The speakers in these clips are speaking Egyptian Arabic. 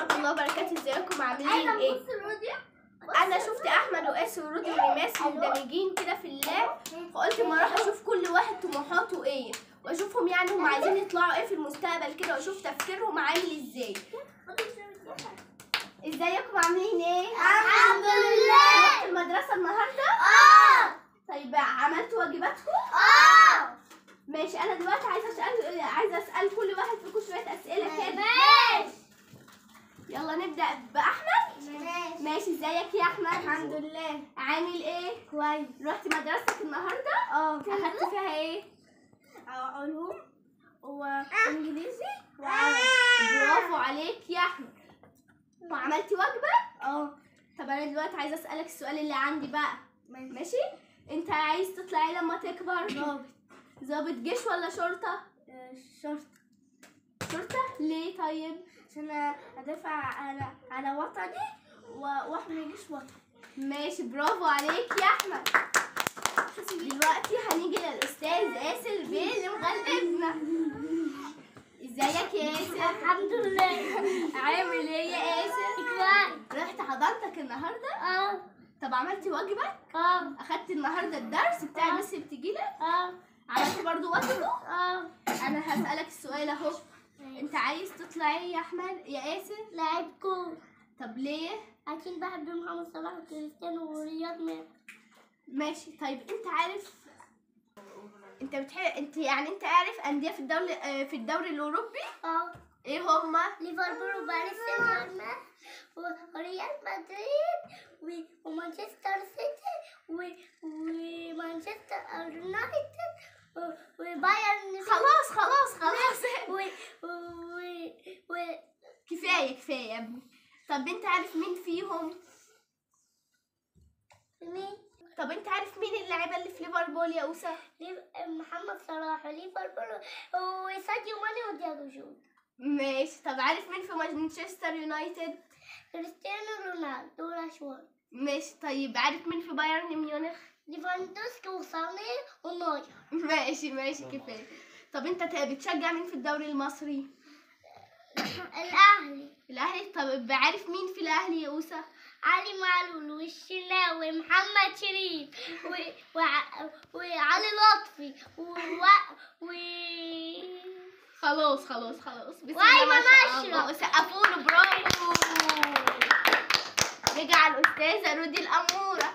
ورحمة الله وبركاته ازيكم عاملين ايه؟ انا شفت احمد واسر ورودي وريماس مندمجين كده في اللاب فقلت اما اروح اشوف كل واحد طموحاته ايه واشوفهم يعني هم عايزين يطلعوا ايه في المستقبل كده واشوف تفكيرهم عامل ازاي ازيكم عاملين ايه؟ الحمد لله. رحتوا المدرسة النهاردة؟ اه طيب عملتوا واجباتكم؟ اه ماشي انا دلوقتي عايزه اسال عايزه اسال كل واحد فيكم شويه اسئله كده ماشي يلا نبدا باحمد ماشي ماشي ازيك يا احمد الحمد لله عامل ايه كويس رحت مدرستك النهارده اه اخدت فيها ايه علوم وانجليزي برافو عليك يا احمد وعملتي واجبك اه طب انا دلوقتي عايزه اسالك السؤال اللي عندي بقى ماشي ماشي انت عايز تطلعي لما تكبر ضابط ضابط جيش ولا شرطه شرطة شرطه ليه طيب عشان ادافع على على وطني و- واحمي جيش وطني ماشي برافو عليك يا احمد دلوقتي هنيجي للاستاذ ياسر بيه اللي مغلبنا ازيك يا ياسر الحمد لله عامل ايه يا ياسر كويس رحت حضرتك النهارده اه طب عملتي واجبك اه اخدت النهارده الدرس بتاع آه. المس بتجيلك اه عملت برضو واجبك اه انا هسالك السؤال اهو انت عايز تطلع ايه يا احمد يا ياسر لاعب كورة طب ليه أكيد بحب محمد صلاح وكريستيانو ورياض محرز ماشي طيب انت عارف انت بتحب انت يعني انت عارف انديه في الدوري آه، في الدوري الاوروبي اه ايه هما ليفربول وباريس سان جيرمان و- وريال مدريد و- ومانشستر سيتي و- ومانشستر يونايتد و- وبايرن خلاص خلاص خلاص و و و كفايه كفايه يا ابني طب انت عارف مين فيهم مين؟ طب انت عارف مين اللاعيبه اللي في ليفربول يا اوسا ليف- محمد صلاح وليفربول وساديو ماني ودياغو جوتا ماشي طب عارف مين في مانشستر يونايتد كريستيانو رونالدو وراشفورد ماشي طيب عارف مين في بايرن ميونخ ليفاندوسكي وصاني ونوير ماشي ماشي كفايه طب انت ت- بتشجع مين في الدوري المصري الأهلي الاهلي طب عارف مين في الاهلي يا اوسا علي معلول والشناوي محمد شريف و... وع... وعلي لطفي و... و... و... خلاص خلاص خلاص بسم وأيمن الله ما شاء الله أشرف. سقفوا له برافو رجع الاستاذه رودي الاموره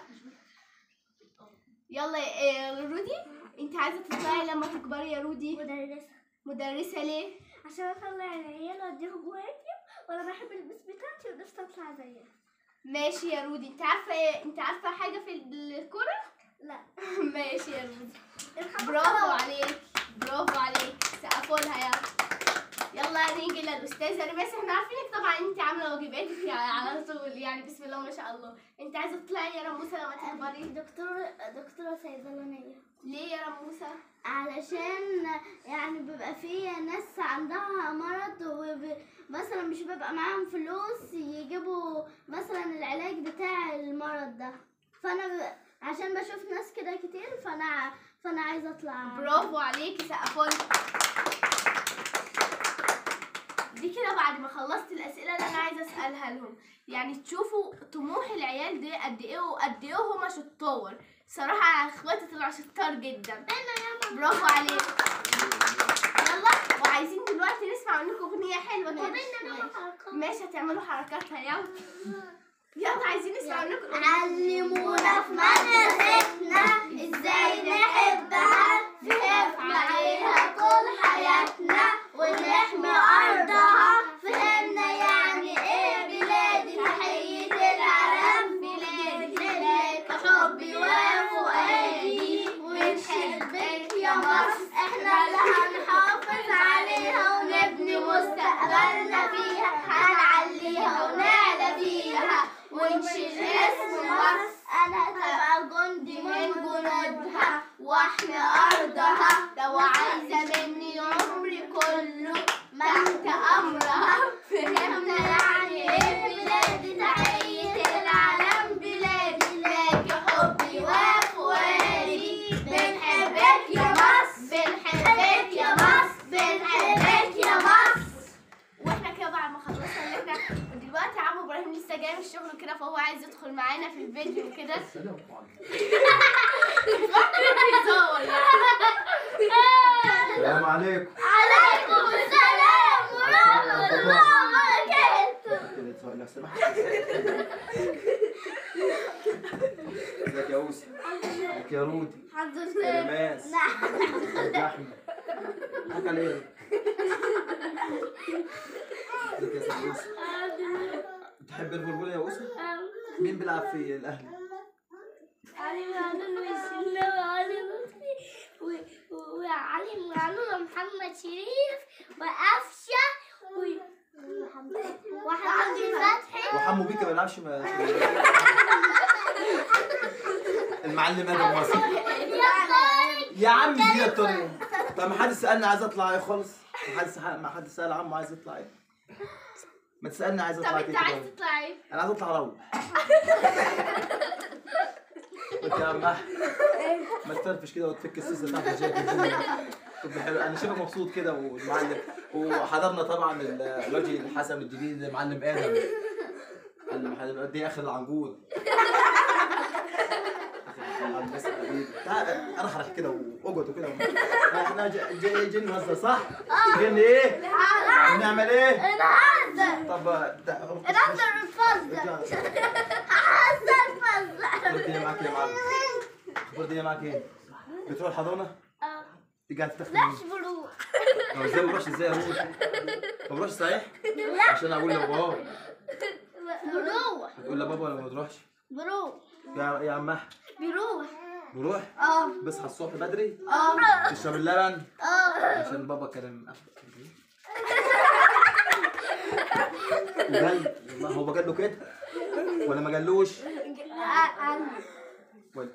يلا يا آه، رودي انت عايزه تطلعي لما تكبري يا رودي مدرسة مدرسه ليه عشان أطلع العيال وأديهم واجب وأنا بحب البس بتاعتي ونفسي أطلع زيها ماشي يا رودي انت عارفه ايه انت عارفه حاجه في الكوره لا ماشي يا رودي برافو عليك برافو عليك سقفوا لها يلا يلا نيجي للاستاذه ريماس احنا عارفينك طبعا انت عامله واجباتك يعني على طول يعني بسم الله ما شاء الله انت عايزه تطلعي يا رموسه لما تكبري دكتور دكتورة صيدلانية ليه يا رموسه علشان يعني بيبقى فيه ناس عندها مرض ومثلا مش بيبقى معاهم فلوس يجيبوا مثلا العلاج بتاع المرض ده فانا ب... عشان بشوف ناس كده كتير فانا فانا عايزه اطلع برافو عليكي سقفوا لها. دي كده بعد ما خلصت الاسئله اللي انا عايزه اسالها لهم يعني تشوفوا طموح العيال دي قد ايه وقد ايه هما شطار صراحه اخواتي طلعوا شطار جدا برافو عليك يلا وعايزين دلوقتي نسمع منكم اغنيه حلوه كده ماشي هتعملوا حركاتها يلا يلا عايزين نسمع منكم علمونا في مدرستنا ازاي نحبها فهمنا عليها طول حياتنا ونحمي ارضها فهمنا يعني ايه بلادي تحية العالم بلادي بلاد حبي وفؤادي ونحبك يا مصر احنا اللي هنحافظ عليها ونبني مستقبلنا فيها هنعليها ونعلى بيها ونشيل اسم مصر انا تبقى جندي من جنودها واحمي ارضها لو عايزه مني عمري كله تحت امرها لسه جاي من الشغل كده فهو عايز يدخل معانا في الفيديو وكده السلام عليكم بيزور يعني السلام عليكم عليكم السلام ورحمة الله وبركاته لو سمحت ازيك يا اوسي ازيك يا رودي الحمد يا لله رماس نعم ازيك يا احمد حكى ليه ازيك يا سموسي بتحب البلبل يا اوسي مين بيلعب في الاهلي علي معلول وسلة وعلي لطفي و- و- وعلي معلول ومحمد شريف وقفشة و- وحمدي فتحي وحمو بيكا ما بيلعبش ما المعلم ادم مصر يا طارق يا عم دي يا طارق طب ما حد سالني عايز اطلع ايه خالص ما حد سأل ما حد سال عمو عايز يطلع ايه ما تسالني عايز طب اطلع انت ايه عايز كده تطلع ايه؟ انا عايز اطلع اروح قلت يا عم احمد ما تفرفش كده وتفك السيسه بتاعت الجاكيت دي. تبقى حلو انا شايفك مبسوط كده والمعلم وحضرنا طبعا الوجه الحسن الجديد المعلم ادم معلم حلم دي اخر العنقود بس حبيبي تعال انا هروح كده واقعد وكده احنا جاي جاي جاي نهزر صح؟ جايين ايه؟ نعمل ايه؟ النهارده طب ده النهارده الفضل حسن فضل اخبار الدنيا معاك إيه يا معلم اخبار الدنيا معاك ايه بتروح الحضانه تيجي قاعد تفتح لاش بروح هو ازاي ما بروحش ازاي اروح ما بروحش صحيح عشان اقول لبابا بروح هتقول لبابا ولا ما تروحش بروح يا يا عم احمد بروح بروح اه بصحى الصبح بدري اه تشرب اللبن اه عشان بابا كان وقال والله هو قال له كده ولا ما قالوش ولا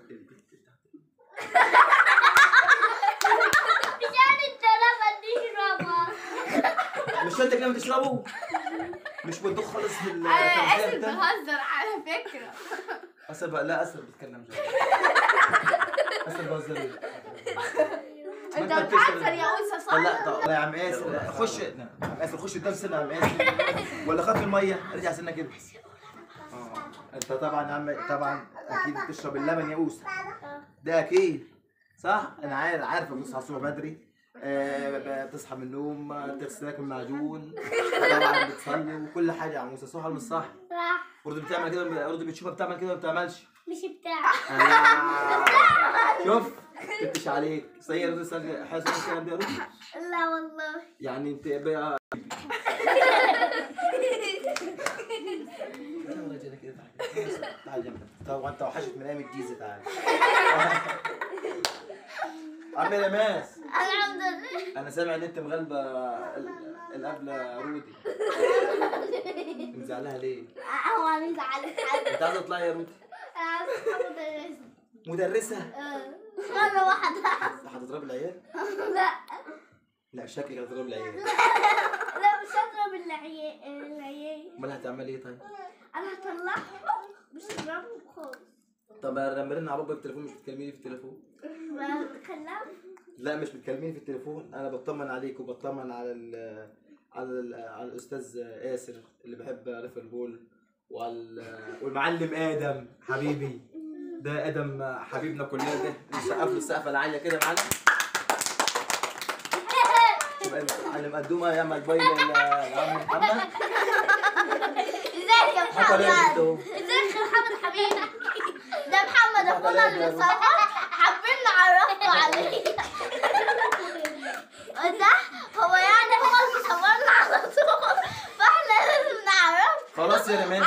يعني انت لما تشربها مش انت كده بتشربه مش بتدخل خالص في ال- انا التغذية اسف بتاعك؟ بهزر على فكرة اسر بقى لا اسر بتكلم جد اسر بهزر ايه؟ ما انت بتشرب. بتهزر يا انثى صح؟ طب لا طب لا يا عم اسر خش نعم، عم اسر خش قدام سنه يا عم اسر ولا خاف من الميه ارجع سنه كده اه انت طبعا يا عم طبعا اكيد بتشرب اللبن يا اوسه ده اكيد صح انا عارف عارفه بتصحى الصبح بدري آه، بتصحى من النوم آه، تغسل لك المعجون طبعا بتصلي وكل حاجه يا عم موسى صح ولا مش صح؟ راح برضه بتعمل كده برضه بتشوفها بتعمل كده ولا ما بتعملش؟ مش بتاعك آه. شوف كنتش عليك صحيح رضا سأل حاسس الكلام ده يا رضا؟ لا والله يعني انت بقى تعال جنبك طب انت وحشت من ايام الجيزه تعال عم ماس الحمد لله انا سامع ان انت مغلبه ال- القبله رودي مزعلها ليه؟ هو انا زعلت حد انت عايزه تطلعي يا رودي مدرسة مدرسه مرة واحدة هتضرب العيال؟ لا لا شكلك هتضرب العيال لا مش هضرب العيال العيال امال هتعملي ايه طيب؟ انا هطلعهم مش هضربهم خالص طب لما رن على بابا بالتليفون مش بتكلميني في التليفون؟ بتكلم لا مش بتكلميني في التليفون انا بطمن عليك وبطمن على ال على ال على الاستاذ ياسر اللي بحب ليفربول وعلى ال- والمعلم ادم حبيبي ده ادم حبيبنا كلنا ده نسقف له السقفه العاليه كده يا معلم معلم قدومه يعمل باي لعم محمد ازيك يا حصل ايه يا محمد بنتو؟ ازيك يا محمد حبيبي ده محمد حصل اخونا ايه يا اللي بنتو؟ صور حابين نعرفكم عليه ده هو يعني هو اللي صورنا على طول فاحنا لازم نعرف خلاص يا رماس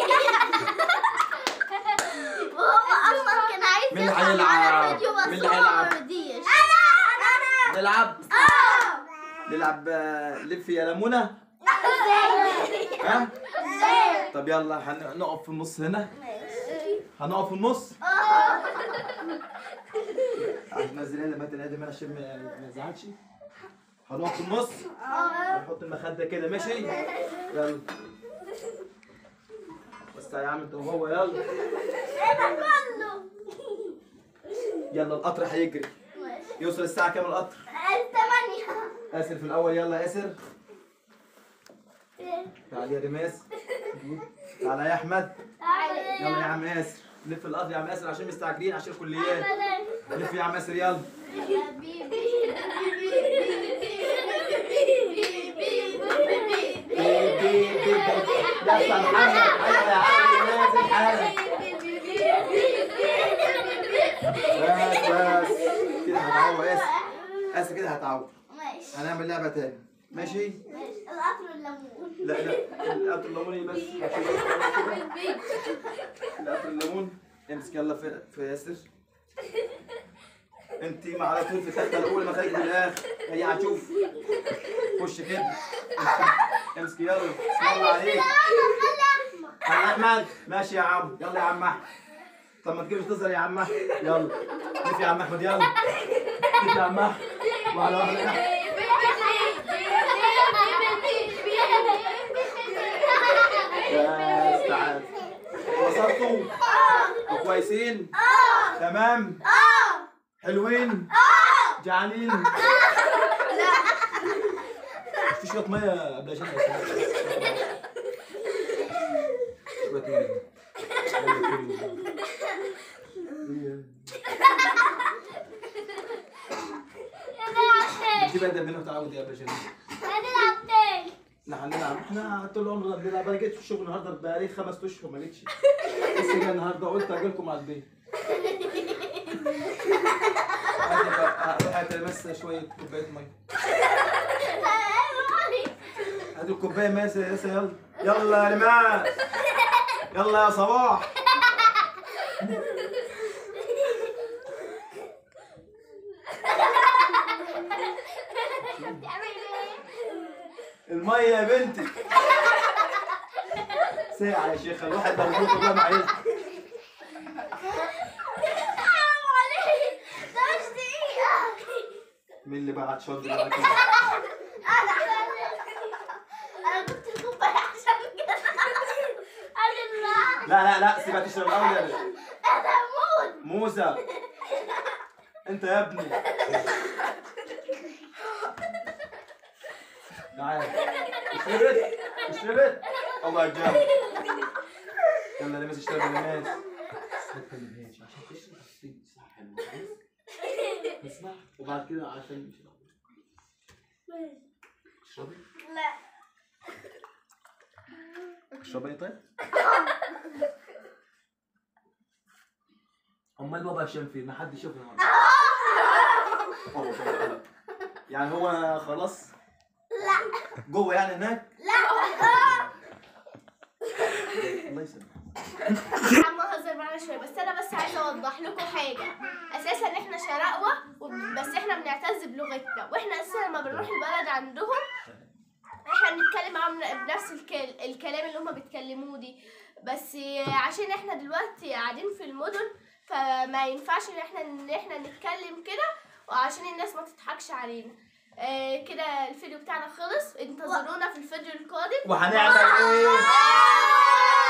وهو اصلا كان عايز مين اللي يطلع هيلعب؟ معانا فيديو بس مين اللي هو هيلعب؟ ما رضيش انا انا نلعب اه نلعب آه، لف يا لمونه ازاي ها ازاي طب يلا هنقف في النص هنا هنقف في النص هتنزل لنا مات الادم انا عشان ما ما يزعلش هنقف في النص ونحط المخده كده ماشي يلا بس يا عم انت وهو يلا كله يلا القطر هيجري يوصل الساعه كام القطر الثمانية اسر في الاول يلا يا اسر تعال يا رماس تعالى يا احمد تعالى يلا يا عم ياسر لف الارض يا عم ياسر عشان مستعجلين عشان الكليات لف يا عم ياسر يلا بيب بيب بيب لف يا محمد ايوه يا عم نازل حالا بس بس كده هتعوق ياسر ياسر كده هتعوق ماشي هنعمل لعبه تاني ماشي ماشي القطر الليمون لا لا القطر الليموني بس القطر الليمون امسك يلا في في ياسر انت مع على طول في التالتة الاولى ما خليك في الاخر هي هتشوف خش كده امسك يلا بسم الله عليك يا احمد ماشي يا عم يلا يا عم احمد طب ما تجيبش تظهر يا عم احمد يلا لف يا عم احمد يلا لف يا عم احمد واحده واحده يا أحمد. بس تعال انبسطتوا كويسين تمام حلوين جعانين في شويه ميه قبل عشان شويه ميه دي بدل منه تعود يا باشا لا هنلعب احنا طول عمرنا بنلعب انا جيت في الشغل النهارده بقالي خمس اشهر ما جيتش لسه جاي النهارده قلت اجي لكم على البيت هات بقى- هات بس شويه كوبايه ميه هات الكوبايه ميه يا ياسر يلا يلا يا رماس يلا يا صباح الميه يا بنتي ساعة يا شيخ الواحد لو موت والله ما عايز مين اللي بعت شرب دلوقتي؟ لا لا لا سيبها تشرب الاول يا بنت موسى انت يا ابني تعال اشربت اشربت الله يرجعك يلا لمس اشرب يا لمس ما تكلمهاش عشان تشرب السيد صح حلو اسمع وبعد كده عشان اشربي اشربي طيب امال بابا هشام فين؟ ما حد يشوفه النهارده أوه، يعني هو خلاص؟ لا جوه يعني هناك؟ الله يسلمك عم هزر معانا شويه بس انا بس عايزه اوضح لكم حاجه اساسا احنا شراقوه وب- بس احنا بنعتز بلغتنا واحنا اساسا لما بنروح البلد عندهم احنا بنتكلم معاهم بنفس الكل... الكلام اللي هم بيتكلموه دي بس عشان احنا دلوقتي قاعدين في المدن فما ينفعش ان احنا ان احنا نتكلم كده وعشان الناس ما تضحكش علينا آه كده الفيديو بتاعنا خلص انتظرونا في الفيديو القادم وهنعمل ايه؟